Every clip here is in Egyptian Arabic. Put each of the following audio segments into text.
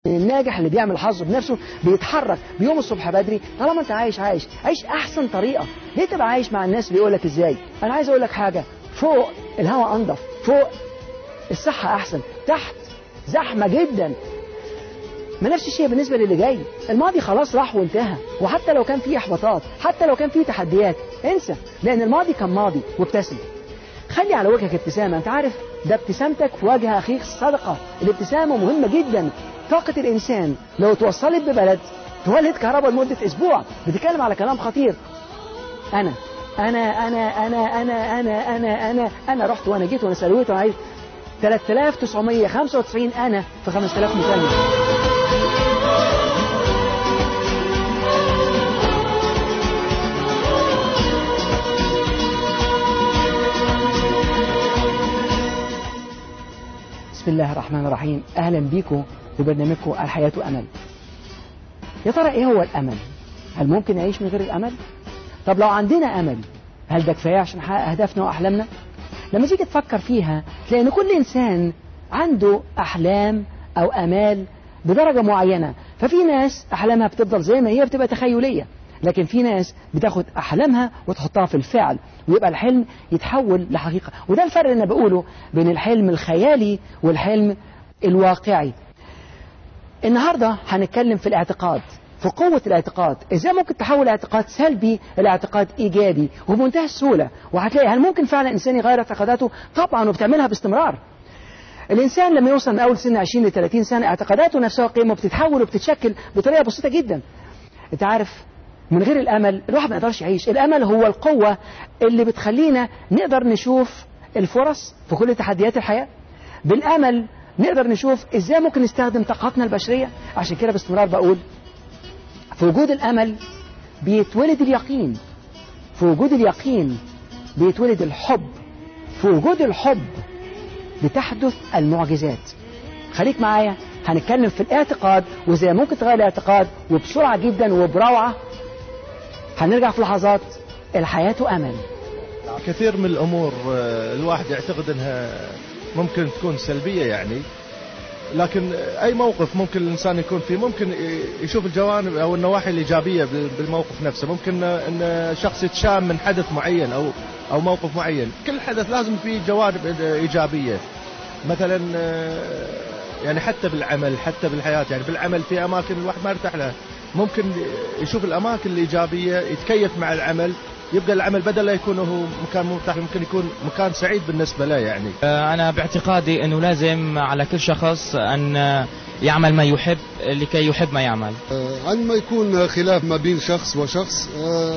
الناجح اللي بيعمل حظه بنفسه بيتحرك بيوم الصبح بدري طالما انت عايش عايش عيش احسن طريقه ليه تبقى عايش مع الناس اللي يقولك ازاي انا عايز اقول لك حاجه فوق الهواء انضف فوق الصحه احسن تحت زحمه جدا ما نفس الشيء بالنسبه للي جاي الماضي خلاص راح وانتهى وحتى لو كان فيه احباطات حتى لو كان فيه تحديات انسى لان الماضي كان ماضي وابتسم خلي على وجهك ابتسامه انت عارف ده ابتسامتك في وجه اخيك صدقه الابتسامه مهمه جدا طاقة الإنسان لو توصلت ببلد تولد كهرباء لمدة أسبوع بتتكلم على كلام خطير أنا أنا أنا أنا أنا أنا أنا أنا أنا رحت وأنا جيت وأنا سلويت وأنا عايز 3995 أنا في 5000 مكالمة بسم الله الرحمن الرحيم أهلا بيكم في برنامجكم الحياة أمل يا ترى إيه هو الأمل هل ممكن نعيش من غير الأمل طب لو عندنا أمل هل ده كفاية عشان نحقق أهدافنا وأحلامنا لما تيجي تفكر فيها تلاقي إن كل إنسان عنده أحلام أو أمال بدرجة معينة ففي ناس أحلامها بتفضل زي ما هي بتبقى تخيلية لكن في ناس بتاخد أحلامها وتحطها في الفعل ويبقى الحلم يتحول لحقيقة وده الفرق اللي أنا بقوله بين الحلم الخيالي والحلم الواقعي النهاردة هنتكلم في الاعتقاد في قوة الاعتقاد ازاي ممكن تحول اعتقاد سلبي الى اعتقاد ايجابي وبمنتهى السهولة وهتلاقي هل ممكن فعلا الانسان يغير اعتقاداته طبعا وبتعملها باستمرار الانسان لما يوصل من اول سن 20 ل 30 سنة اعتقاداته نفسها وقيمه بتتحول وبتتشكل بطريقة بسيطة جدا انت عارف من غير الامل الواحد ما يقدرش يعيش الامل هو القوة اللي بتخلينا نقدر نشوف الفرص في كل تحديات الحياة بالامل نقدر نشوف ازاي ممكن نستخدم طاقتنا البشرية عشان كده باستمرار بقول في وجود الامل بيتولد اليقين في وجود اليقين بيتولد الحب في وجود الحب بتحدث المعجزات خليك معايا هنتكلم في الاعتقاد وازاي ممكن تغير الاعتقاد وبسرعة جدا وبروعة هنرجع في لحظات الحياة أمل كثير من الأمور الواحد يعتقد أنها ممكن تكون سلبية يعني لكن أي موقف ممكن الإنسان يكون فيه ممكن يشوف الجوانب أو النواحي الإيجابية بالموقف نفسه ممكن أن شخص يتشام من حدث معين أو أو موقف معين كل حدث لازم فيه جوانب إيجابية مثلا يعني حتى بالعمل حتى بالحياة يعني بالعمل في أماكن الواحد ما يرتاح لها ممكن يشوف الأماكن الإيجابية يتكيف مع العمل يبقى العمل بدل لا يكون هو مكان مرتاح ممكن يكون مكان سعيد بالنسبة له يعني أنا باعتقادي أنه لازم على كل شخص أن يعمل ما يحب لكي يحب ما يعمل عندما يكون خلاف ما بين شخص وشخص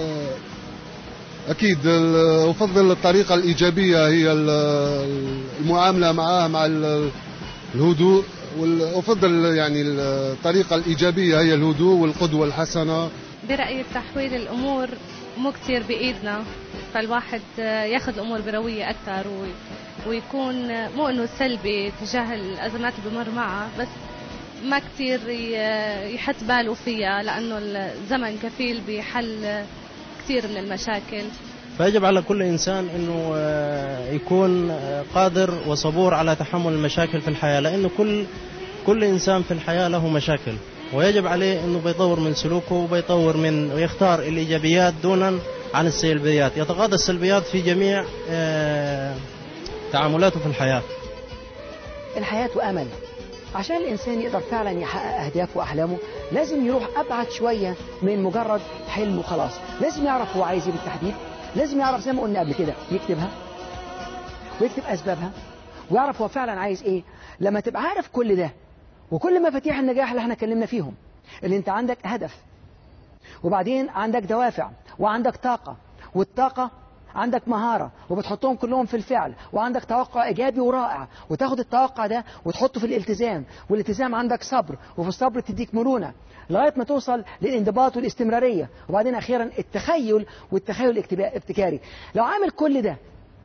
أكيد أفضل الطريقة الإيجابية هي المعاملة معه مع الهدوء وأفضل يعني الطريقة الإيجابية هي الهدوء والقدوة الحسنة برأيي تحويل الأمور مو كتير بإيدنا فالواحد ياخذ الأمور بروية أكثر ويكون مو إنه سلبي تجاه الأزمات اللي بمر معها بس ما كتير يحط باله فيها لأنه الزمن كفيل بحل كثير من المشاكل فيجب على كل إنسان أنه يكون قادر وصبور على تحمل المشاكل في الحياة لأنه كل كل إنسان في الحياة له مشاكل ويجب عليه أنه بيطور من سلوكه وبيطور من ويختار الإيجابيات دونا عن السلبيات يتغاضى السلبيات في جميع تعاملاته في الحياة الحياة أمل عشان الإنسان يقدر فعلا يحقق أهدافه وأحلامه لازم يروح أبعد شوية من مجرد حلم وخلاص لازم يعرف هو عايز إيه بالتحديد لازم يعرف زي ما قلنا قبل كده يكتبها ويكتب أسبابها ويعرف هو فعلا عايز إيه لما تبقى عارف كل ده وكل مفاتيح النجاح اللي احنا اتكلمنا فيهم اللي انت عندك هدف وبعدين عندك دوافع وعندك طاقة والطاقة عندك مهارة وبتحطهم كلهم في الفعل وعندك توقع إيجابي ورائع وتاخد التوقع ده وتحطه في الالتزام والالتزام عندك صبر وفي الصبر تديك مرونة لغاية ما توصل للانضباط والاستمرارية وبعدين أخيرا التخيل والتخيل الابتكاري لو عامل كل ده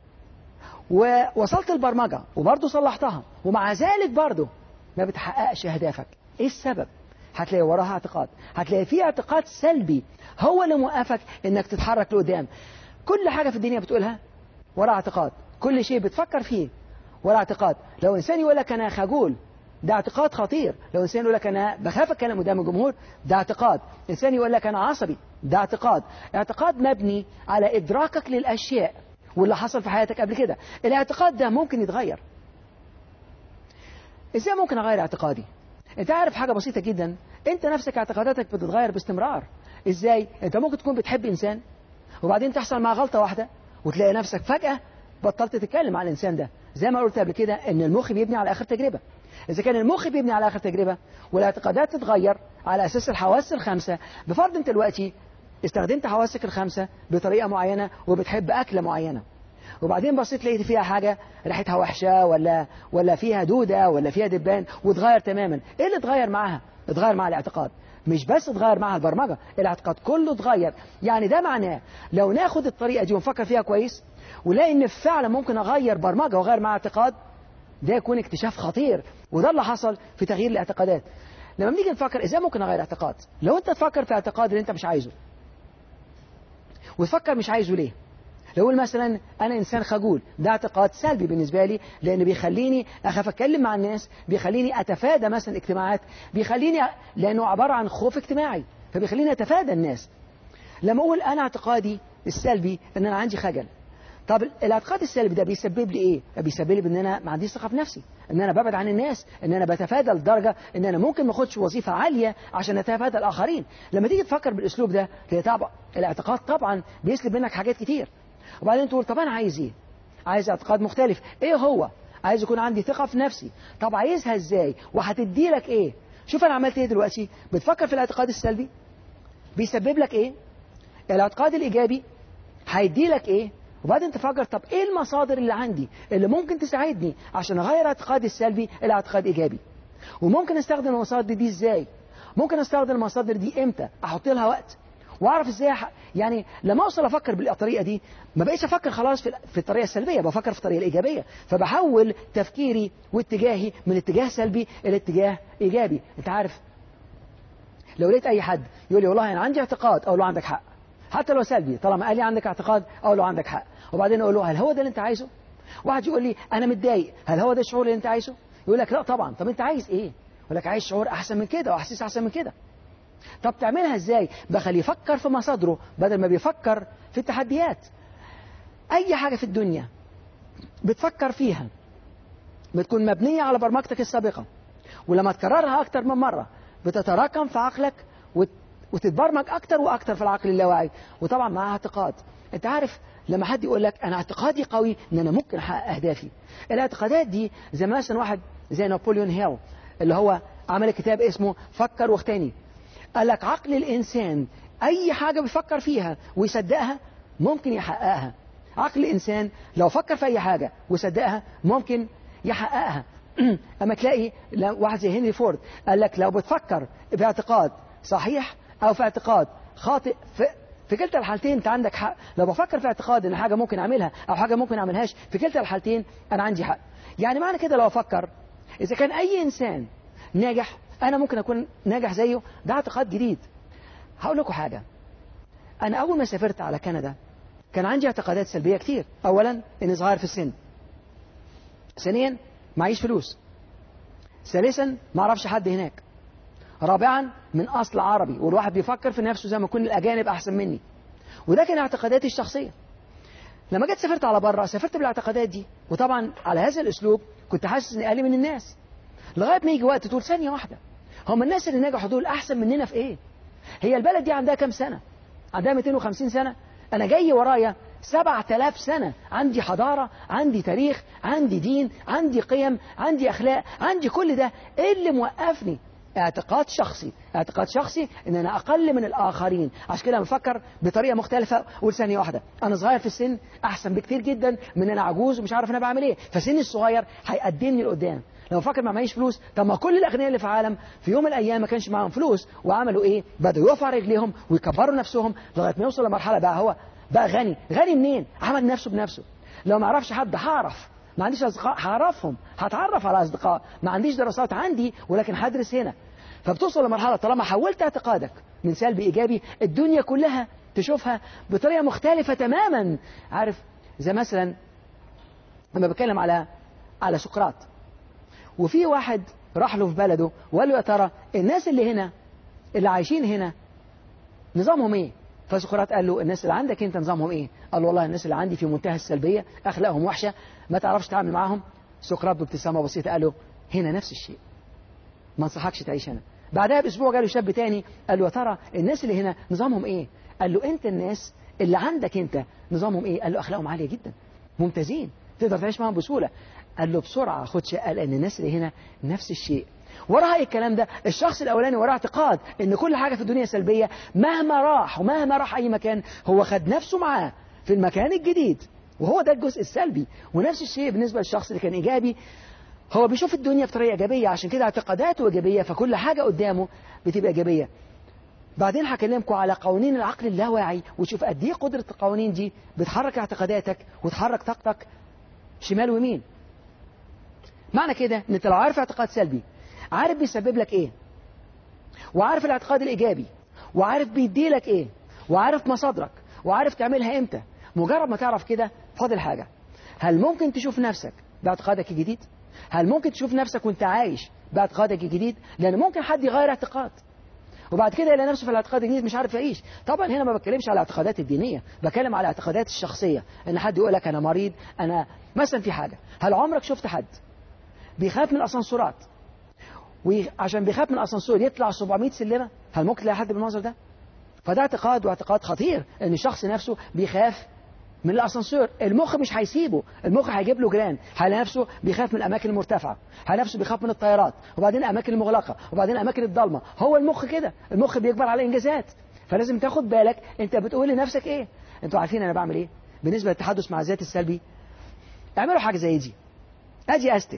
ووصلت البرمجة وبرضه صلحتها ومع ذلك برضه ما بتحققش أهدافك إيه السبب؟ هتلاقي وراها اعتقاد هتلاقي في اعتقاد سلبي هو اللي موقفك انك تتحرك لقدام كل حاجة في الدنيا بتقولها ورا اعتقاد كل شيء بتفكر فيه ورا اعتقاد لو انسان يقول لك انا خجول ده اعتقاد خطير لو انسان يقول لك انا بخاف اتكلم قدام الجمهور ده اعتقاد انسان يقول لك انا عصبي ده اعتقاد اعتقاد مبني على ادراكك للاشياء واللي حصل في حياتك قبل كده الاعتقاد ده ممكن يتغير ازاي ممكن اغير اعتقادي انت عارف حاجه بسيطه جدا انت نفسك اعتقاداتك بتتغير باستمرار ازاي انت ممكن تكون بتحب انسان وبعدين تحصل معاه غلطه واحده وتلاقي نفسك فجاه بطلت تتكلم عن الانسان ده زي ما قلت قبل كده ان المخ بيبني على اخر تجربه اذا كان المخ بيبني على اخر تجربه والاعتقادات تتغير على اساس الحواس الخمسه بفرض انت دلوقتي استخدمت حواسك الخمسه بطريقه معينه وبتحب اكله معينه وبعدين بصيت لقيت فيها حاجه ريحتها وحشه ولا ولا فيها دوده ولا فيها دبان واتغير تماما ايه اللي اتغير معاها اتغير مع الاعتقاد مش بس اتغير معها البرمجه الاعتقاد كله اتغير يعني ده معناه لو ناخد الطريقه دي ونفكر فيها كويس ونلاقي ان فعلا ممكن اغير برمجه واغير مع اعتقاد ده يكون اكتشاف خطير وده اللي حصل في تغيير الاعتقادات لما بنيجي نفكر ازاي ممكن اغير اعتقاد لو انت تفكر في اعتقاد اللي انت مش عايزه وتفكر مش عايزه ليه لو اقول مثلا انا انسان خجول ده اعتقاد سلبي بالنسبه لي لان بيخليني اخاف اتكلم مع الناس بيخليني اتفادى مثلا اجتماعات بيخليني لانه عباره عن خوف اجتماعي فبيخليني اتفادى الناس لما اقول انا اعتقادي السلبي ان انا عندي خجل طب الاعتقاد السلبي ده بيسبب لي ايه؟ بيسبب لي ان انا ما عنديش ثقه في نفسي، ان انا ببعد عن الناس، ان انا بتفادى لدرجه ان انا ممكن ما اخدش وظيفه عاليه عشان اتفادى الاخرين، لما تيجي تفكر بالاسلوب ده تلاقي طبعا الاعتقاد طبعا بيسلب منك حاجات كتير. وبعدين تقول طب انا عايز ايه؟ عايز اعتقاد مختلف، ايه هو؟ عايز يكون عندي ثقه في نفسي، طب عايزها ازاي؟ وهتدي لك ايه؟ شوف انا عملت ايه دلوقتي؟ بتفكر في الاعتقاد السلبي بيسبب لك ايه؟ الاعتقاد الايجابي هيدي لك ايه؟ وبعدين تفكر طب ايه المصادر اللي عندي اللي ممكن تساعدني عشان اغير اعتقادي السلبي الى اعتقاد ايجابي وممكن استخدم المصادر دي ازاي ممكن استخدم المصادر دي امتى احط لها وقت واعرف ازاي أح... يعني لما اوصل افكر بالطريقه دي ما بقيتش افكر خلاص في في الطريقه السلبيه بفكر في الطريقه الايجابيه فبحول تفكيري واتجاهي من اتجاه سلبي الى اتجاه ايجابي انت عارف لو لقيت اي حد يقول لي والله انا عندي اعتقاد اقول له عندك حق حتى لو سلبي طالما قال لي عندك اعتقاد اقول له عندك حق وبعدين اقول له هل هو ده اللي انت عايزه واحد يقول لي انا متضايق هل هو ده الشعور اللي انت عايزه يقول لك لا طبعا طب انت عايز ايه يقول لك عايز شعور احسن من كده واحاسيس احسن من كده طب تعملها ازاي بخليه يفكر في مصادره بدل ما بيفكر في التحديات اي حاجه في الدنيا بتفكر فيها بتكون مبنيه على برمجتك السابقه ولما تكررها اكتر من مره بتتراكم في عقلك وت... وتتبرمج اكتر واكتر في العقل اللاواعي وطبعا معاها اعتقاد انت عارف لما حد يقول لك انا اعتقادي قوي ان انا ممكن احقق اهدافي الاعتقادات دي زي مثلا واحد زي نابليون هيل اللي هو عمل كتاب اسمه فكر واغتني قال لك عقل الانسان اي حاجه بيفكر فيها ويصدقها ممكن يحققها عقل الانسان لو فكر في اي حاجه وصدقها ممكن يحققها اما تلاقي واحد زي هنري فورد قال لك لو بتفكر باعتقاد صحيح او في اعتقاد خاطئ في في كلتا الحالتين انت عندك حق لو بفكر في اعتقاد ان حاجه ممكن اعملها او حاجه ممكن اعملهاش في كلتا الحالتين انا عندي حق يعني معنى كده لو افكر اذا كان اي انسان ناجح انا ممكن اكون ناجح زيه ده اعتقاد جديد هقول لكم حاجه انا اول ما سافرت على كندا كان عندي اعتقادات سلبيه كتير اولا اني صغير في السن ثانيا معيش فلوس ثالثا ما اعرفش حد هناك رابعا من اصل عربي والواحد بيفكر في نفسه زي ما يكون الاجانب احسن مني وده كان اعتقاداتي الشخصيه لما جيت سافرت على بره سافرت بالاعتقادات دي وطبعا على هذا الاسلوب كنت حاسس اني اقل من الناس لغايه ما يجي وقت تقول ثانيه واحده هم الناس اللي نجحوا دول احسن مننا في ايه هي البلد دي عندها كام سنه عندها 250 سنه انا جاي ورايا 7000 سنة عندي حضارة عندي تاريخ عندي دين عندي قيم عندي أخلاق عندي كل ده إيه اللي موقفني اعتقاد شخصي اعتقاد شخصي ان انا اقل من الاخرين عشان كده بفكر بطريقه مختلفه اقول ثانيه واحده انا صغير في السن احسن بكتير جدا من انا عجوز ومش عارف انا بعمل ايه فسني الصغير هيقدمني لقدام لو فاكر ما معيش فلوس طب ما كل الاغنياء اللي في العالم في يوم من الايام ما كانش معاهم فلوس وعملوا ايه بدأوا يقفوا على رجليهم ويكبروا نفسهم لغايه ما يوصل لمرحله بقى هو بقى غني غني منين عمل نفسه بنفسه لو ما اعرفش حد هعرف ما عنديش اصدقاء هعرفهم هتعرف على اصدقاء ما عنديش دراسات عندي ولكن هدرس هنا فبتوصل لمرحله طالما حولت اعتقادك من سلبي ايجابي الدنيا كلها تشوفها بطريقه مختلفه تماما عارف زي مثلا لما بتكلم على على سقراط وفي واحد راح له في بلده وقال له يا ترى الناس اللي هنا اللي عايشين هنا نظامهم ايه فسقراط قال له الناس اللي عندك انت نظامهم ايه قال له والله الناس اللي عندي في منتهى السلبيه اخلاقهم وحشه ما تعرفش تتعامل معاهم سقراط بابتسامه بسيطه قال له هنا نفس الشيء ما انصحكش تعيش هنا بعدها باسبوع جاله شاب تاني قال له يا ترى الناس اللي هنا نظامهم ايه قال له انت الناس اللي عندك انت نظامهم ايه قال له اخلاقهم عاليه جدا ممتازين تقدر تعيش معاهم بسهوله قال له بسرعه خد شقه لان الناس اللي هنا نفس الشيء وراء الكلام ده الشخص الاولاني وراه اعتقاد ان كل حاجه في الدنيا سلبيه مهما راح ومهما راح اي مكان هو خد نفسه معاه في المكان الجديد وهو ده الجزء السلبي ونفس الشيء بالنسبه للشخص اللي كان ايجابي هو بيشوف الدنيا بطريقه ايجابيه عشان كده اعتقاداته ايجابيه فكل حاجه قدامه بتبقى ايجابيه بعدين هكلمكم على قوانين العقل اللاواعي وتشوف قد ايه قدره القوانين دي بتحرك اعتقاداتك وتحرك طاقتك شمال ويمين معنى كده ان انت لو عارف اعتقاد سلبي عارف بيسبب لك ايه وعارف الاعتقاد الايجابي وعارف بيديلك ايه وعارف مصادرك وعارف تعملها امتى مجرد ما تعرف كده فاضل حاجه هل ممكن تشوف نفسك باعتقادك الجديد هل ممكن تشوف نفسك وانت عايش باعتقادك الجديد لان ممكن حد يغير اعتقاد وبعد كده يلاقي نفسه في الاعتقاد الجديد مش عارف يعيش طبعا هنا ما بتكلمش على الاعتقادات الدينيه بتكلم على الاعتقادات الشخصيه ان حد يقول لك انا مريض انا مثلا في حاجه هل عمرك شفت حد بيخاف من الاسانسورات وعشان بيخاف من الاسانسور يطلع 700 سلمه هل ممكن تلاقي حد بالمنظر ده فده اعتقاد واعتقاد خطير ان الشخص نفسه بيخاف من الاسانسور المخ مش هيسيبه المخ هيجيب له جران هيلاقي نفسه بيخاف من الاماكن المرتفعه هيلاقي نفسه بيخاف من الطيارات وبعدين الاماكن المغلقه وبعدين الاماكن الضلمه هو المخ كده المخ بيكبر على انجازات فلازم تاخد بالك انت بتقول لنفسك ايه انتوا عارفين انا بعمل ايه بالنسبه للتحدث مع الذات السلبي اعملوا حاجه زي دي ادي استك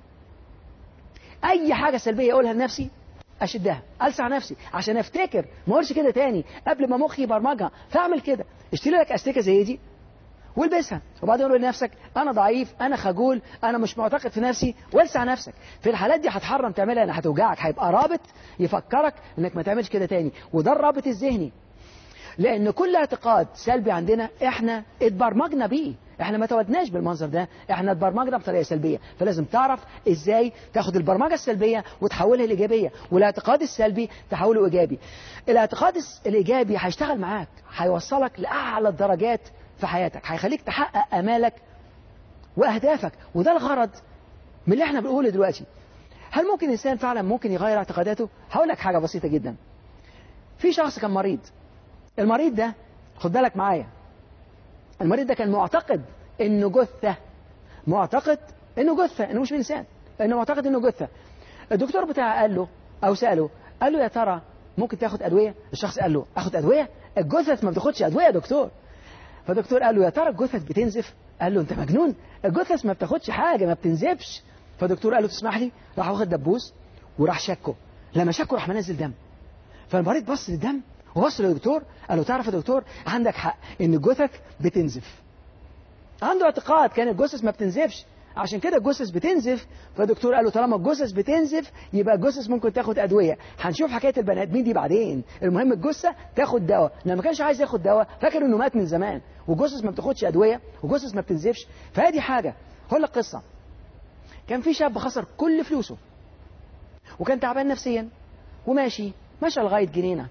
اي حاجه سلبيه اقولها لنفسي اشدها السع نفسي عشان افتكر ما اقولش كده تاني قبل ما مخي يبرمجها فاعمل كده اشتري لك استيكه زي دي والبسها وبعدين قول لنفسك انا ضعيف انا خجول انا مش معتقد في نفسي والسع نفسك في الحالات دي هتحرم تعملها لان هتوجعك هيبقى رابط يفكرك انك ما تعملش كده تاني وده الرابط الذهني لان كل اعتقاد سلبي عندنا احنا اتبرمجنا بيه احنا ما تودناش بالمنظر ده احنا اتبرمجنا بطريقه سلبيه فلازم تعرف ازاي تاخد البرمجه السلبيه وتحولها لايجابيه والاعتقاد السلبي تحوله ايجابي الاعتقاد الايجابي هيشتغل معاك هيوصلك لاعلى الدرجات في حياتك هيخليك تحقق امالك واهدافك وده الغرض من اللي احنا بنقوله دلوقتي هل ممكن الانسان فعلا ممكن يغير اعتقاداته هقول لك حاجه بسيطه جدا في شخص كان مريض المريض ده خد بالك معايا المريض ده كان معتقد انه جثه معتقد انه جثه انه مش انسان انه معتقد انه جثه الدكتور بتاعه قال له او ساله قال له يا ترى ممكن تاخد ادويه الشخص قال له اخد ادويه الجثث ما بتاخدش ادويه يا دكتور فالدكتور قال له يا ترى الجثث بتنزف قال له انت مجنون الجثث ما بتاخدش حاجه ما بتنزفش فالدكتور قال له تسمح لي راح واخد دبوس وراح شكه لما شكه راح منزل دم فالمريض بص للدم وبص للدكتور قال له تعرف يا دكتور عندك حق ان الجثث بتنزف عنده اعتقاد كان الجثث ما بتنزفش عشان كده الجثث بتنزف فالدكتور قال له طالما الجثث بتنزف يبقى الجثث ممكن تاخد ادويه هنشوف حكايه البني ادمين دي بعدين المهم الجثه تاخد دواء لما ما كانش عايز ياخد دواء فاكر انه مات من زمان والجثث ما بتاخدش ادويه والجثث ما بتنزفش فهذه حاجه هقول لك قصه كان في شاب خسر كل فلوسه وكان تعبان نفسيا وماشي مشى لغايه جنينه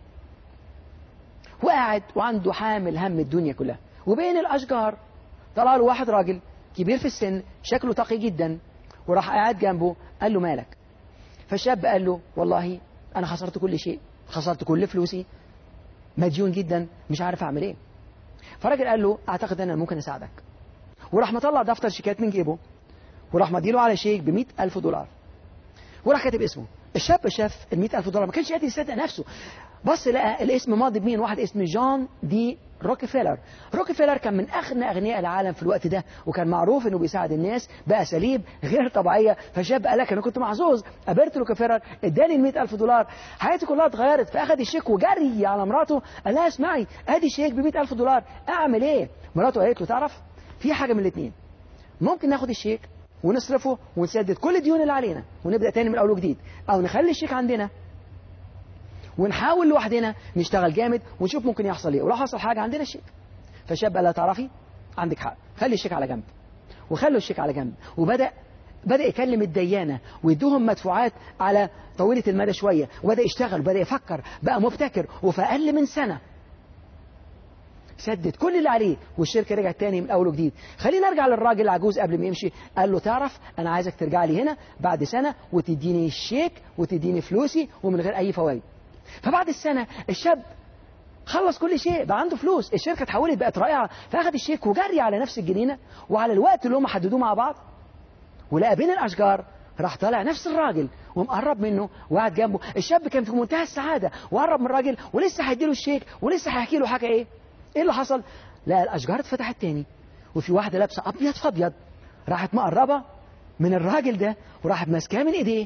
وقاعد وعنده حامل هم الدنيا كلها وبين الاشجار طلع له واحد راجل كبير في السن شكله تقي جدا وراح قاعد جنبه قال له مالك فالشاب قال له والله انا خسرت كل شيء خسرت كل فلوسي مديون جدا مش عارف اعمل ايه فالراجل قال له اعتقد ان انا ممكن اساعدك وراح مطلع دفتر شيكات من جيبه وراح مديله على شيك ب ألف دولار وراح كاتب اسمه الشاب شاف ال ألف دولار ما كانش قادر يصدق نفسه بص لقى الاسم ماضي بمين واحد اسمه جون دي روكفيلر روكفيلر كان من اغنى اغنياء العالم في الوقت ده وكان معروف انه بيساعد الناس باساليب غير طبيعيه فشاب قال لك انا كنت محظوظ قابلت روكفيلر اداني ال ألف دولار حياتي كلها اتغيرت فاخد الشيك وجري على مراته قال لها اسمعي ادي شيك ب ألف دولار اعمل ايه مراته قالت له تعرف في حاجه من الاثنين ممكن ناخد الشيك ونصرفه ونسدد كل الديون اللي علينا ونبدا تاني من اول وجديد او نخلي الشيك عندنا ونحاول لوحدنا نشتغل جامد ونشوف ممكن يحصل ايه ولو حصل حاجه عندنا الشيك فالشاب قال لها تعرفي عندك حق خلي الشيك على جنب وخلوا الشيك على جنب وبدا بدأ يكلم الديانة ويدوهم مدفوعات على طويلة المدى شوية وبدأ يشتغل وبدأ يفكر بقى مبتكر وفي أقل من سنة سدد كل اللي عليه والشركة رجعت تاني من أول وجديد خلينا نرجع للراجل العجوز قبل ما يمشي قال له تعرف أنا عايزك ترجع لي هنا بعد سنة وتديني الشيك وتديني فلوسي ومن غير أي فوائد فبعد السنة الشاب خلص كل شيء بقى عنده فلوس الشركة اتحولت بقت رائعة فأخذ الشيك وجري على نفس الجنينة وعلى الوقت اللي هم حددوه مع بعض ولقى بين الأشجار راح طالع نفس الراجل ومقرب منه وقعد جنبه الشاب كان في منتهى السعادة وقرب من الراجل ولسه هيديله الشيك ولسه هيحكي له حاجة ايه ايه اللي حصل لا الأشجار اتفتحت تاني وفي واحدة لابسة أبيض في أبيض راحت مقربة من الراجل ده وراحت ماسكاه من ايديه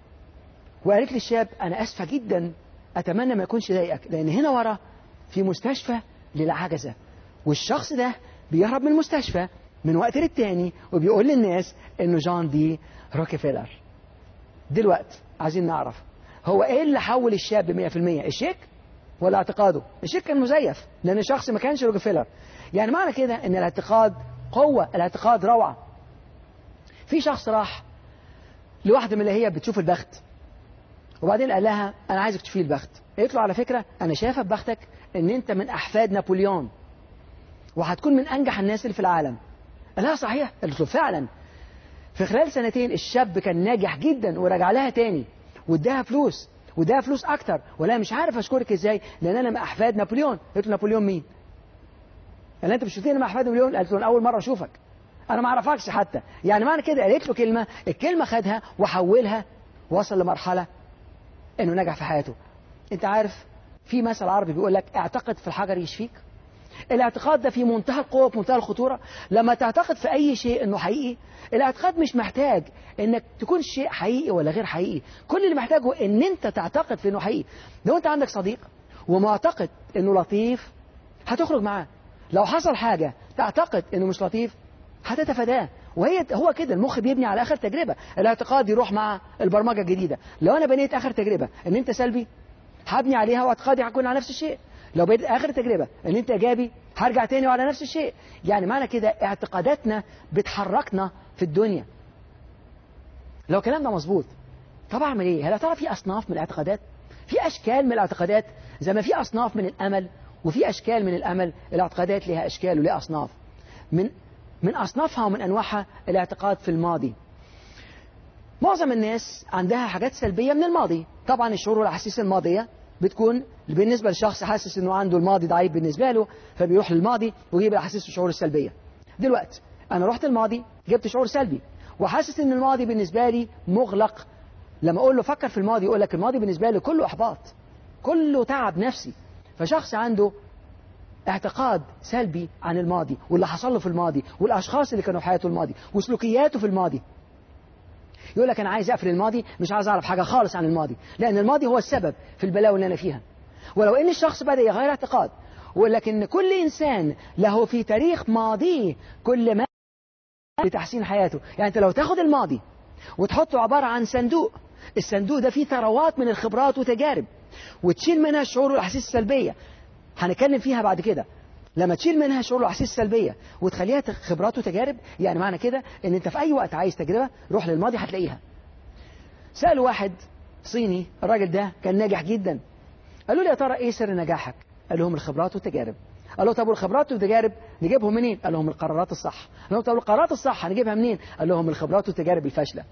وقالت للشاب أنا أسفة جدا أتمنى ما يكونش ضايقك لأن هنا ورا في مستشفى للعجزة والشخص ده بيهرب من المستشفى من وقت للتاني وبيقول للناس انه جان دي روكفيلر دلوقتي عايزين نعرف هو ايه اللي حول الشاب 100% الشيك ولا اعتقاده الشيك كان مزيف لان الشخص ما كانش روكفيلر يعني معنى كده ان الاعتقاد قوة الاعتقاد روعة في شخص راح لواحدة من اللي هي بتشوف البخت وبعدين قال لها انا عايزك تشوفي البخت قالت له على فكرة انا شايفة ببختك ان انت من احفاد نابليون وهتكون من انجح الناس اللي في العالم قال لها صحيح قالت له فعلا في خلال سنتين الشاب كان ناجح جدا ورجع لها تاني واداها فلوس واداها فلوس اكتر ولا مش عارف اشكرك ازاي لان انا من احفاد نابليون قلت له نابليون مين قال لها انت مش شفتني مع احفاد نابليون قالت له انا اول مره اشوفك انا ما اعرفكش حتى يعني معنى كده قالت له كلمه الكلمه خدها وحولها وصل لمرحله انه نجح في حياته انت عارف في مثل عربي بيقول لك اعتقد في الحجر يشفيك الاعتقاد ده في منتهى القوة في منتهى الخطورة لما تعتقد في أي شيء أنه حقيقي الاعتقاد مش محتاج أنك تكون شيء حقيقي ولا غير حقيقي كل اللي محتاجه أن أنت تعتقد في أنه حقيقي لو أنت عندك صديق ومعتقد أنه لطيف هتخرج معاه لو حصل حاجة تعتقد أنه مش لطيف هتتفاداه وهي هو كده المخ بيبني على اخر تجربه الاعتقاد يروح مع البرمجه الجديده لو انا بنيت اخر تجربه ان انت سلبي هبني عليها واعتقادي هيكون على نفس الشيء لو بقيت اخر تجربه ان انت ايجابي هرجع تاني وعلى نفس الشيء يعني معنى كده اعتقاداتنا بتحركنا في الدنيا لو الكلام ده مظبوط طب اعمل ايه هل ترى في اصناف من الاعتقادات في اشكال من الاعتقادات زي ما في اصناف من الامل وفي اشكال من الامل الاعتقادات لها اشكال ولها اصناف من من اصنافها ومن انواعها الاعتقاد في الماضي معظم الناس عندها حاجات سلبيه من الماضي طبعا الشعور والاحاسيس الماضيه بتكون بالنسبة للشخص حاسس انه عنده الماضي ضعيف بالنسبة له فبيروح للماضي ويجيب الاحاسيس والشعور السلبية دلوقتي انا رحت الماضي جبت شعور سلبي وحاسس ان الماضي بالنسبة لي مغلق لما اقول له فكر في الماضي يقول لك الماضي بالنسبة لي كله احباط كله تعب نفسي فشخص عنده اعتقاد سلبي عن الماضي واللي حصل له في الماضي والاشخاص اللي كانوا في حياته الماضي وسلوكياته في الماضي يقول لك انا عايز اقفل الماضي مش عايز اعرف حاجه خالص عن الماضي لان الماضي هو السبب في البلاوي اللي انا فيها ولو ان الشخص بدا يغير اعتقاد ولكن كل انسان له في تاريخ ماضيه كل ما لتحسين حياته يعني انت لو تاخد الماضي وتحطه عباره عن صندوق الصندوق ده فيه ثروات من الخبرات وتجارب وتشيل منها الشعور والاحاسيس السلبيه هنتكلم فيها بعد كده لما تشيل منها شعور واحاسيس سلبيه وتخليها خبرات وتجارب يعني معنى كده ان انت في اي وقت عايز تجربه روح للماضي هتلاقيها سالوا واحد صيني الراجل ده كان ناجح جدا قالوا له يا ترى ايه سر نجاحك قال لهم الخبرات والتجارب قال له طب والخبرات والتجارب نجيبهم منين قال لهم القرارات الصح قال لهم طب القرارات الصح هنجيبها منين قال لهم الخبرات والتجارب الفاشله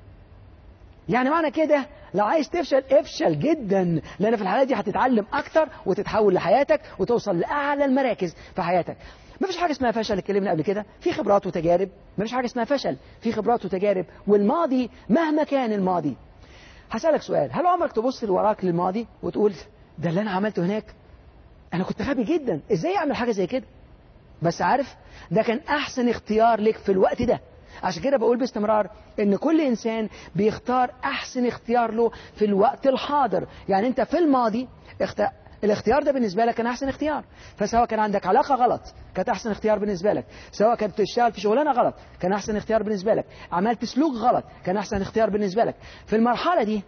يعني معنى كده لو عايز تفشل افشل جدا لان في الحالات دي هتتعلم اكتر وتتحول لحياتك وتوصل لاعلى المراكز في حياتك ما فيش حاجه اسمها فشل اتكلمنا قبل كده في خبرات وتجارب ما فيش حاجه اسمها فشل في خبرات وتجارب والماضي مهما كان الماضي هسألك سؤال هل عمرك تبص لوراك للماضي وتقول ده اللي انا عملته هناك انا كنت غبي جدا ازاي اعمل حاجه زي كده بس عارف ده كان احسن اختيار لك في الوقت ده عشان كده بقول باستمرار ان كل انسان بيختار احسن اختيار له في الوقت الحاضر يعني انت في الماضي اخت... الاختيار ده بالنسبه لك كان احسن اختيار فسواء كان عندك علاقه غلط كانت احسن اختيار بالنسبه لك سواء كنت بتشتغل في شغلانه غلط كان احسن اختيار بالنسبه لك عملت سلوك غلط كان احسن اختيار بالنسبه لك في المرحله دي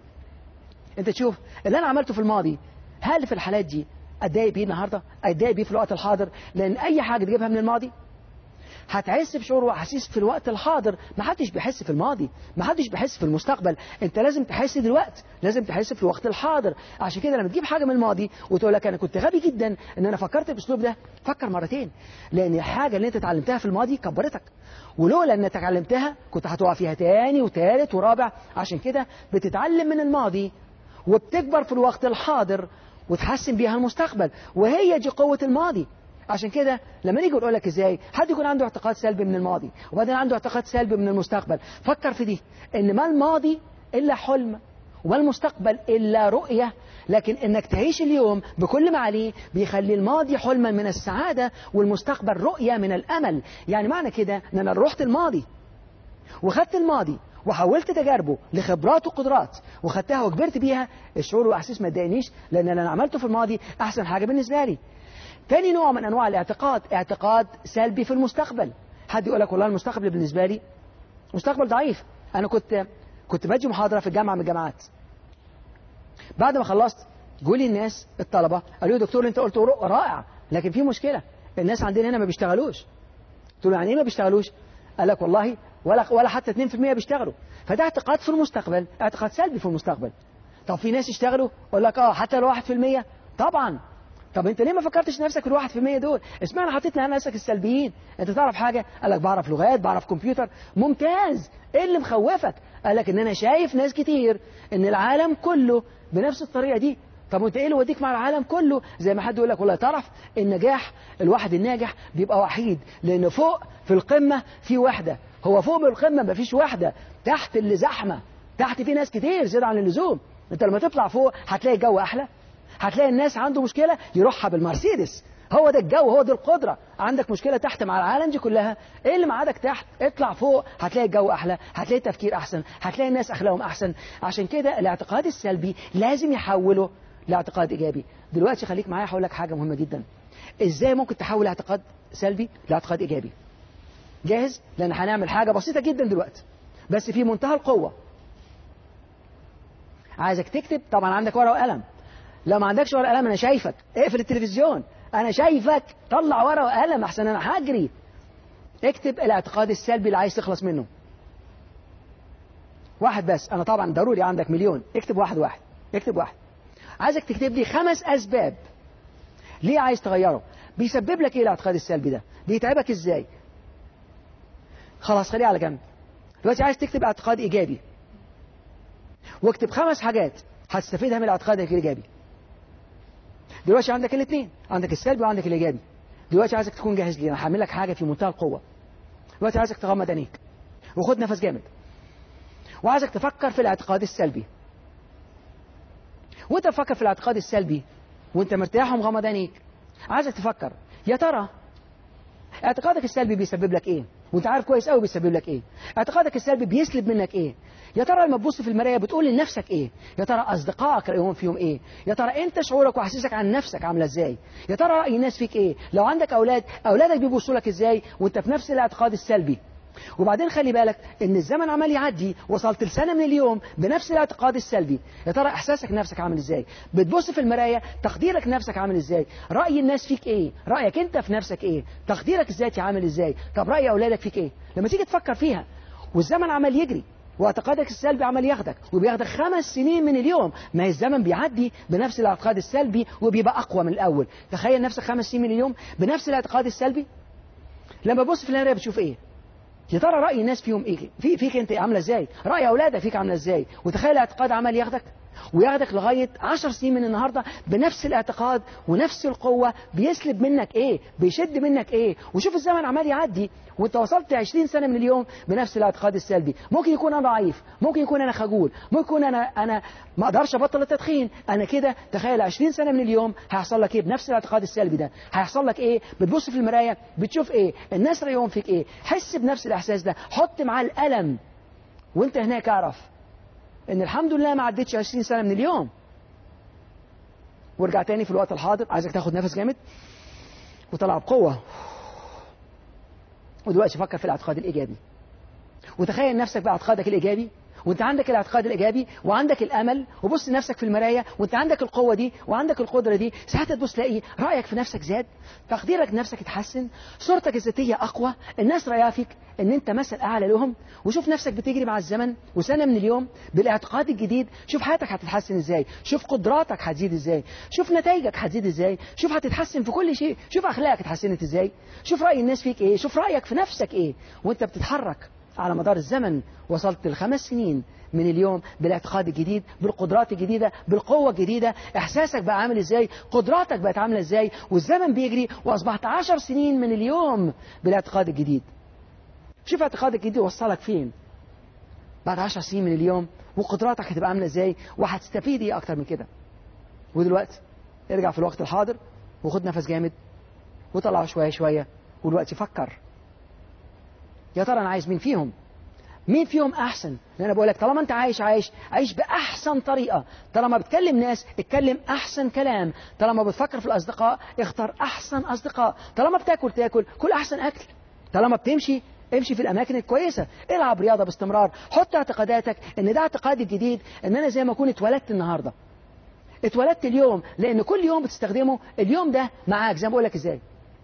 انت تشوف اللي انا عملته في الماضي هل في الحالات دي اتضايق بيه النهارده اتضايق بيه في الوقت الحاضر لان اي حاجه تجيبها من الماضي هتحس بشعور واحاسيس في الوقت الحاضر ما حدش بيحس في الماضي ما حدش بيحس في المستقبل انت لازم تحس دلوقتي لازم تحس في الوقت الحاضر عشان كده لما تجيب حاجه من الماضي وتقول لك انا كنت غبي جدا ان انا فكرت بالاسلوب ده فكر مرتين لان الحاجه اللي انت اتعلمتها في الماضي كبرتك ولولا انك اتعلمتها كنت هتقع فيها تاني وتالت ورابع عشان كده بتتعلم من الماضي وبتكبر في الوقت الحاضر وتحسن بيها المستقبل وهي دي قوة الماضي عشان كده لما نيجي نقول لك ازاي حد يكون عنده اعتقاد سلبي من الماضي وبعدين عنده اعتقاد سلبي من المستقبل فكر في دي ان ما الماضي الا حلم وما المستقبل الا رؤيه لكن انك تعيش اليوم بكل ما عليه بيخلي الماضي حلما من السعاده والمستقبل رؤيه من الامل يعني معنى كده ان انا رحت الماضي وخدت الماضي وحولت تجاربه لخبرات وقدرات وخدتها وكبرت بيها الشعور واحاسيس ما تضايقنيش لان اللي انا عملته في الماضي احسن حاجه بالنسبه لي تاني نوع من انواع الاعتقاد اعتقاد سلبي في المستقبل حد يقول لك والله المستقبل بالنسبه لي مستقبل ضعيف انا كنت كنت باجي محاضره في الجامعه من الجامعات بعد ما خلصت جولي الناس الطلبه قالوا لي دكتور انت قلت رائع لكن في مشكله الناس عندنا هنا ما بيشتغلوش قلت له يعني ايه ما بيشتغلوش قال لك والله ولا ولا حتى 2% بيشتغلوا فده اعتقاد في المستقبل اعتقاد سلبي في المستقبل طب في ناس يشتغلوا يقول لك اه حتى لو 1% طبعا طب انت ليه ما فكرتش نفسك في الواحد في المية دول اسمعنا حطيت على نفسك السلبيين انت تعرف حاجة قال لك بعرف لغات بعرف كمبيوتر ممتاز ايه اللي مخوفك قال لك ان انا شايف ناس كتير ان العالم كله بنفس الطريقة دي طب وانت ايه اللي وديك مع العالم كله زي ما حد يقول لك والله تعرف النجاح الواحد الناجح بيبقى وحيد لان فوق في القمة في وحدة هو فوق بالقمة مفيش وحدة تحت اللي زحمة تحت في ناس كتير زيادة عن اللزوم انت لما تطلع فوق هتلاقي الجو احلى هتلاقي الناس عنده مشكلة يروحها بالمرسيدس هو ده الجو هو ده القدرة عندك مشكلة تحت مع العالم دي كلها ايه اللي معادك تحت اطلع فوق هتلاقي الجو احلى هتلاقي تفكير احسن هتلاقي الناس اخلاقهم احسن عشان كده الاعتقاد السلبي لازم يحوله لاعتقاد ايجابي دلوقتي خليك معايا هقول لك حاجة مهمة جدا ازاي ممكن تحول اعتقاد سلبي لاعتقاد ايجابي جاهز لان هنعمل حاجة بسيطة جدا دلوقتي بس في منتهى القوة عايزك تكتب طبعا عندك ورقة وقلم لو ما عندكش ورقة وقلم انا شايفك اقفل التلفزيون انا شايفك طلع ورقة وقلم احسن انا هجري اكتب الاعتقاد السلبي اللي عايز تخلص منه واحد بس انا طبعا ضروري عندك مليون اكتب واحد واحد اكتب واحد عايزك تكتب لي خمس اسباب ليه عايز تغيره بيسبب لك ايه الاعتقاد السلبي ده بيتعبك ازاي خلاص خليه على جنب دلوقتي عايز تكتب اعتقاد ايجابي واكتب خمس حاجات هتستفيدها من الاعتقاد الايجابي دلوقتي عندك الاثنين عندك السلبي وعندك الايجابي دلوقتي عايزك تكون جاهز لي انا هعمل لك حاجه في منتهى القوه دلوقتي عايزك تغمض عينيك وخد نفس جامد وعايزك تفكر في الاعتقاد السلبي وانت تفكر في الاعتقاد السلبي وانت مرتاح ومغمض عينيك عايزك تفكر يا ترى اعتقادك السلبي بيسبب لك ايه وانت عارف كويس قوي بيسبب لك ايه اعتقادك السلبي بيسلب منك ايه يا ترى لما تبص في المرايه بتقول لنفسك ايه يا ترى اصدقائك رايهم فيهم ايه يا ترى انت شعورك واحاسيسك عن نفسك عامله ازاي يا ترى راي الناس فيك ايه لو عندك اولاد اولادك بيبصوا لك ازاي وانت في نفس الاعتقاد السلبي وبعدين خلي بالك ان الزمن عمال يعدي وصلت لسنه من اليوم بنفس الاعتقاد السلبي يا ترى احساسك نفسك عامل ازاي بتبص في المرايه تقديرك نفسك عامل ازاي راي الناس فيك ايه رايك انت في نفسك ايه تقديرك الذاتي عامل ازاي طب راي اولادك فيك ايه لما تيجي تفكر فيها والزمن عمال يجري واعتقادك السلبي عمال ياخدك وبياخدك خمس سنين من اليوم ما الزمن بيعدي بنفس الاعتقاد السلبي وبيبقى اقوى من الاول تخيل نفسك خمس سنين من اليوم بنفس الاعتقاد السلبي لما تبص في المرايه بتشوف ايه يا ترى راي الناس فيهم ايه في فيك انت عامله ازاي راي اولادك فيك عامله ازاي وتخيل الاعتقاد عمال ياخدك وياخدك لغايه 10 سنين من النهارده بنفس الاعتقاد ونفس القوه بيسلب منك ايه بيشد منك ايه وشوف الزمن عمال يعدي وانت وصلت 20 سنه من اليوم بنفس الاعتقاد السلبي ممكن يكون انا ضعيف ممكن يكون انا خجول ممكن يكون انا انا ما اقدرش ابطل التدخين انا كده تخيل 20 سنه من اليوم هيحصل لك ايه بنفس الاعتقاد السلبي ده هيحصل لك ايه بتبص في المرايه بتشوف ايه الناس رايهم فيك ايه حس بنفس الاحساس ده حط معاه الالم وانت هناك اعرف ان الحمد لله ما عدتش 20 سنه من اليوم وارجع تاني في الوقت الحاضر عايزك تاخد نفس جامد وطلع بقوه ودلوقتي فكر في الاعتقاد الايجابي وتخيل نفسك باعتقادك الايجابي وانت عندك الاعتقاد الايجابي وعندك الامل وبص لنفسك في المرايه وانت عندك القوه دي وعندك القدره دي ساعتها تبص تلاقي رايك في نفسك زاد تقديرك لنفسك اتحسن صورتك الذاتيه اقوى الناس رايها فيك ان انت مثل اعلى لهم وشوف نفسك بتجري مع الزمن وسنه من اليوم بالاعتقاد الجديد شوف حياتك هتتحسن ازاي شوف قدراتك هتزيد ازاي شوف نتائجك هتزيد ازاي شوف هتتحسن في كل شيء شوف اخلاقك اتحسنت ازاي شوف راي الناس فيك ايه شوف رايك في نفسك ايه وانت بتتحرك على مدار الزمن وصلت لخمس سنين من اليوم بالاعتقاد الجديد بالقدرات الجديدة بالقوة الجديدة احساسك بقى عامل ازاي قدراتك بقت عاملة ازاي والزمن بيجري واصبحت عشر سنين من اليوم بالاعتقاد الجديد شوف اعتقادك الجديد وصلك فين بعد عشر سنين من اليوم وقدراتك هتبقى عاملة ازاي وهتستفيد ايه اكتر من كده ودلوقتي ارجع في الوقت الحاضر وخد نفس جامد وطلعه شوية شوية ودلوقتي فكر يا ترى انا عايز مين فيهم مين فيهم احسن لان انا بقول لك طالما انت عايش عايش عايش باحسن طريقه طالما بتكلم ناس اتكلم احسن كلام طالما بتفكر في الاصدقاء اختار احسن اصدقاء طالما بتاكل تاكل كل احسن اكل طالما بتمشي امشي في الاماكن الكويسه العب رياضه باستمرار حط اعتقاداتك ان ده اعتقادي الجديد ان انا زي ما اكون اتولدت النهارده اتولدت اليوم لان كل يوم بتستخدمه اليوم ده معاك زي ما بقول لك ازاي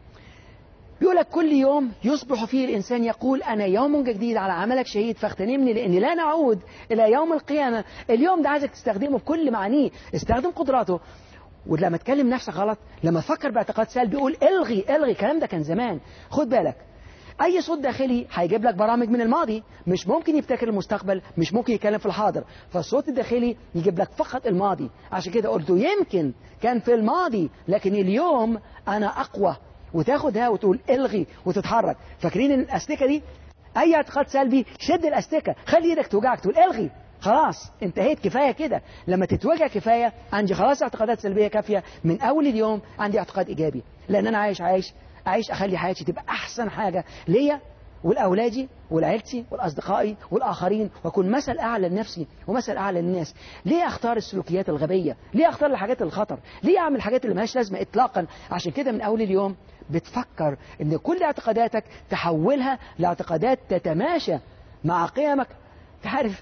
بيقول لك كل يوم يصبح فيه الإنسان يقول أنا يوم جديد على عملك شهيد فاغتنمني لأني لا نعود إلى يوم القيامة اليوم ده عايزك تستخدمه بكل معانيه استخدم قدراته ولما تكلم نفسك غلط لما تفكر باعتقاد سلبي قول الغي الغي الكلام ده كان زمان خد بالك اي صوت داخلي هيجيب لك برامج من الماضي مش ممكن يبتكر المستقبل مش ممكن يتكلم في الحاضر فالصوت الداخلي يجيب لك فقط الماضي عشان كده قلت يمكن كان في الماضي لكن اليوم انا اقوى وتاخدها وتقول الغي وتتحرك فاكرين ان الاستيكه دي اي اعتقاد سلبي شد الاستيكه خلي ايدك توجعك تقول الغي خلاص انتهيت كفايه كده لما تتوجع كفايه عندي خلاص اعتقادات سلبيه كافيه من اول اليوم عندي اعتقاد ايجابي لان انا عايش عايش عايش اخلي حياتي تبقى احسن حاجه ليا ولاولادي ولعيلتي ولاصدقائي والاخرين واكون مثل اعلى لنفسي ومثل اعلى للناس ليه اختار السلوكيات الغبيه ليه اختار الحاجات الخطر ليه اعمل الحاجات اللي ملهاش لازمه اطلاقا عشان كده من اول اليوم بتفكر ان كل اعتقاداتك تحولها لاعتقادات تتماشى مع قيمك تعرف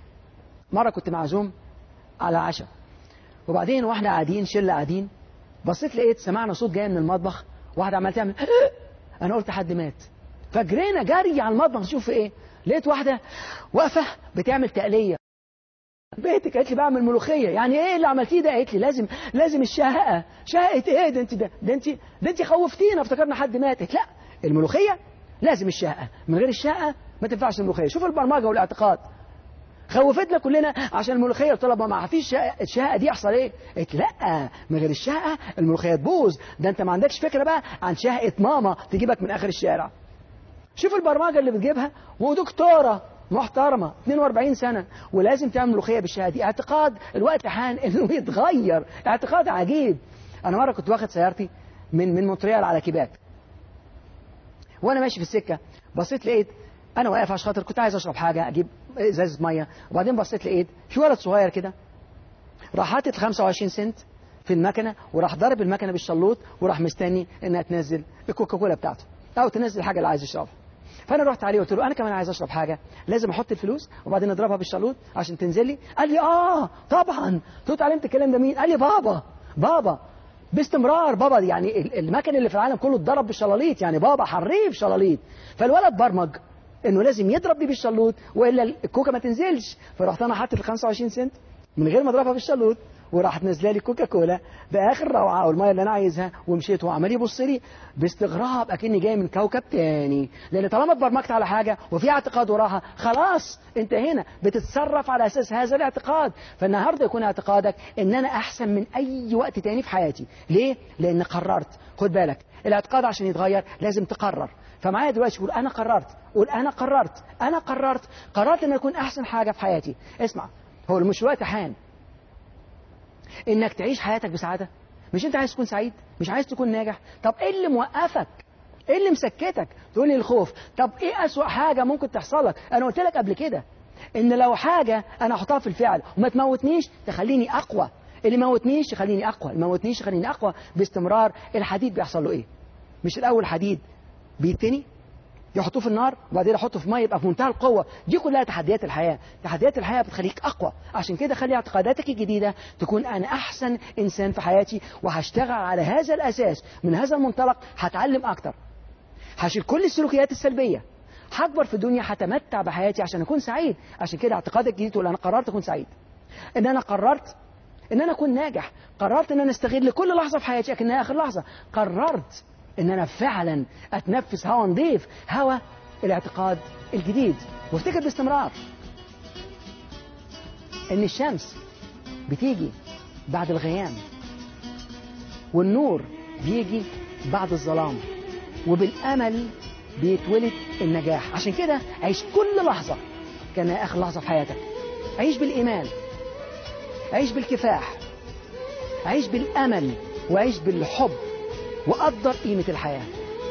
مره كنت معزوم على عشاء وبعدين واحنا قاعدين شله قاعدين بصيت لقيت سمعنا صوت جاي من المطبخ واحده عماله تعمل انا قلت حد مات فجرينا جري على المطبخ نشوف ايه لقيت واحده واقفه بتعمل تقليه بيتك قالت لي بعمل ملوخيه يعني ايه اللي عملتيه ده قالت لي لازم لازم الشهقه شهقه ايه ده انت ده ده انت ده انت خوفتينا افتكرنا حد مات قلت لا الملوخيه لازم الشهقه من غير الشهقه ما تنفعش الملوخيه شوف البرمجه والاعتقاد خوفتنا كلنا عشان الملوخيه قلت لها ما فيش الشهقه دي يحصل ايه؟ قالت لا من غير الشهقه الملوخيه تبوظ ده انت ما عندكش فكره بقى عن شهقه ماما تجيبك من اخر الشارع شوف البرمجه اللي بتجيبها ودكتوره محترمه 42 سنه ولازم تعمل ملوخيه بالشهاده دي اعتقاد الوقت حان انه يتغير اعتقاد عجيب انا مره كنت واخد سيارتي من من مونتريال على كيباك وانا ماشي في السكه بصيت لقيت انا واقف عشان خاطر كنت عايز اشرب حاجه اجيب ازازه ميه وبعدين بصيت لقيت في ولد صغير كده راح حاطط 25 سنت في المكنه وراح ضارب المكنه بالشلوط وراح مستني انها تنزل الكوكاكولا بتاعته او تنزل الحاجه اللي عايز يشربها فانا رحت عليه وقلت له انا كمان عايز اشرب حاجه لازم احط الفلوس وبعدين اضربها بالشالوت عشان تنزل لي قال لي اه طبعا قلت له اتعلمت الكلام ده مين قال لي بابا بابا باستمرار بابا يعني المكن اللي في العالم كله اتضرب بالشلاليت يعني بابا حريف شلاليت فالولد برمج انه لازم يضرب بيه بالشلوت والا الكوكا ما تنزلش فرحت انا حاطط ال 25 سنت من غير ما اضربها بالشلوت وراحت نازله لي كوكا كولا باخر روعه والميه اللي انا عايزها ومشيت وعمال يبص لي باستغراب اكني جاي من كوكب تاني لان طالما اتبرمجت على حاجه وفي اعتقاد وراها خلاص انت هنا بتتصرف على اساس هذا الاعتقاد فالنهارده يكون اعتقادك ان انا احسن من اي وقت تاني في حياتي ليه لان قررت خد بالك الاعتقاد عشان يتغير لازم تقرر فمعايا دلوقتي قول انا قررت قول انا قررت انا قررت قررت ان اكون احسن حاجه في حياتي اسمع هو مش وقت حان انك تعيش حياتك بسعاده مش انت عايز تكون سعيد مش عايز تكون ناجح طب ايه اللي موقفك ايه اللي مسكتك تقول لي الخوف طب ايه اسوأ حاجه ممكن تحصل لك انا قلت لك قبل كده ان لو حاجه انا احطها في الفعل وما تموتنيش تخليني اقوى اللي موتنيش يخليني اقوى اللي موتنيش يخليني اقوى باستمرار الحديد بيحصل له ايه مش الاول حديد بيتني يحطوه في النار وبعدين يحطه في ميه يبقى في منتهى القوه دي كلها تحديات الحياه تحديات الحياه بتخليك اقوى عشان كده خلي اعتقاداتك الجديده تكون انا احسن انسان في حياتي وهشتغل على هذا الاساس من هذا المنطلق هتعلم اكتر هشيل كل السلوكيات السلبيه هكبر في الدنيا هتمتع بحياتي عشان اكون سعيد عشان كده اعتقادك الجديد تقول انا قررت اكون سعيد ان انا قررت ان انا اكون ناجح قررت ان انا استغل كل لحظه في حياتي لكنها اخر لحظه قررت ان انا فعلا اتنفس هواء نظيف هواء الاعتقاد الجديد وافتكر باستمرار ان الشمس بتيجي بعد الغيام والنور بيجي بعد الظلام وبالامل بيتولد النجاح عشان كده عيش كل لحظه كانها اخر لحظه في حياتك عيش بالايمان عيش بالكفاح عيش بالامل وعيش بالحب وقدر قيمه الحياه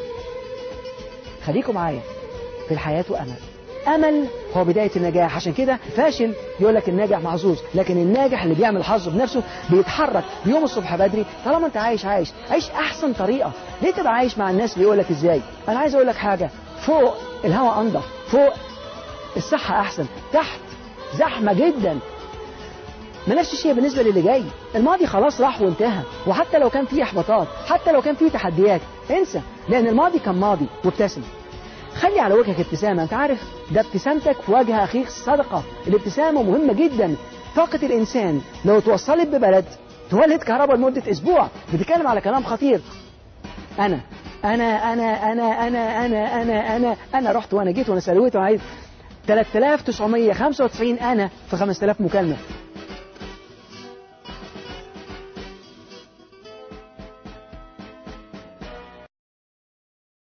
خليكم معايا في الحياه امل امل هو بدايه النجاح عشان كده فاشل يقول لك الناجح محظوظ لكن الناجح اللي بيعمل حظه بنفسه بيتحرك بيوم الصبح بدري طالما انت عايش عايش عيش احسن طريقه ليه تبقى عايش مع الناس اللي يقول لك ازاي انا عايز اقول لك حاجه فوق الهواء انضف فوق الصحه احسن تحت زحمه جدا ما نفس الشيء بالنسبة للي جاي الماضي خلاص راح وانتهى وحتى لو كان فيه احباطات حتى لو كان فيه تحديات انسى لان الماضي كان ماضي وابتسم خلي على وجهك ابتسامة انت عارف ده ابتسامتك في وجه اخيك صدقة الابتسامة مهمة جدا طاقة الانسان لو توصلت ببلد تولد كهرباء لمدة اسبوع بتتكلم على كلام خطير انا انا انا انا انا انا انا انا انا رحت وانا جيت وانا سلويت وانا عايز 3995 انا في 5000 مكالمه